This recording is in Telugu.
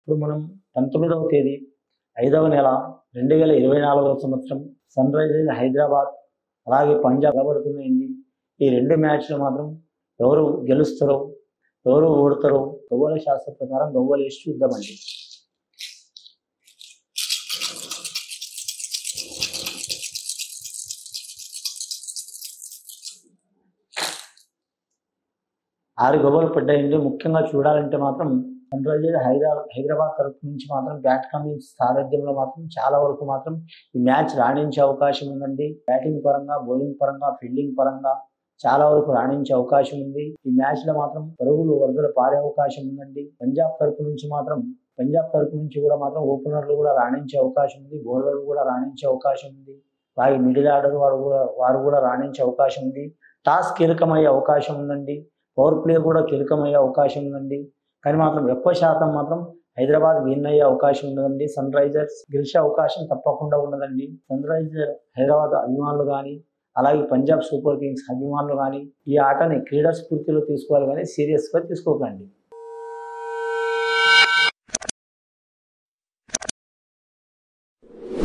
ఇప్పుడు మనం పంతొమ్మిదవ తేదీ ఐదవ నెల రెండు వేల ఇరవై నాలుగవ సంవత్సరం సన్ రైజర్స్ హైదరాబాద్ అలాగే పంజాబ్ నిలబడుతున్నాయండి ఈ రెండు మ్యాచ్లు మాత్రం ఎవరు గెలుస్తారో ఎవరు ఓడతారో గవ్వల శాస్త్ర ప్రకారం గవ్వలు వేసి చూద్దామండి ఆరు గవ్వలు పడ్డాయండి ముఖ్యంగా చూడాలంటే మాత్రం సన్ రైజర్స్ హైదరాబాద్ హైదరాబాద్ తరపు నుంచి మాత్రం బ్యాట్ కమిన్స్ సారథ్యంలో మాత్రం చాలా వరకు మాత్రం ఈ మ్యాచ్ రాణించే అవకాశం ఉందండి బ్యాటింగ్ పరంగా బౌలింగ్ పరంగా ఫీల్డింగ్ పరంగా చాలా వరకు రాణించే అవకాశం ఉంది ఈ మ్యాచ్ లో మాత్రం పరుగులు వరదలు పారే అవకాశం ఉందండి పంజాబ్ తరపు నుంచి మాత్రం పంజాబ్ తరపు నుంచి కూడా మాత్రం ఓపెనర్లు కూడా రాణించే అవకాశం ఉంది బౌలర్లు కూడా రాణించే అవకాశం ఉంది వారి మిడిల్ ఆర్డర్ వారు కూడా వారు కూడా రాణించే అవకాశం ఉంది టాస్ కీలకమయ్యే అవకాశం ఉందండి పవర్ ప్లే కూడా కీలకమయ్యే అవకాశం ఉందండి కానీ మాత్రం ఎక్కువ శాతం మాత్రం హైదరాబాద్ విన్ అయ్యే అవకాశం ఉన్నదండి సన్ రైజర్స్ గెలిచే అవకాశం తప్పకుండా ఉన్నదండి సన్ రైజర్ హైదరాబాద్ అభిమానులు కానీ అలాగే పంజాబ్ సూపర్ కింగ్స్ అభిమానులు కానీ ఈ ఆటని క్రీడా స్ఫూర్తిలో తీసుకోవాలి కానీ సీరియస్గా తీసుకోకండి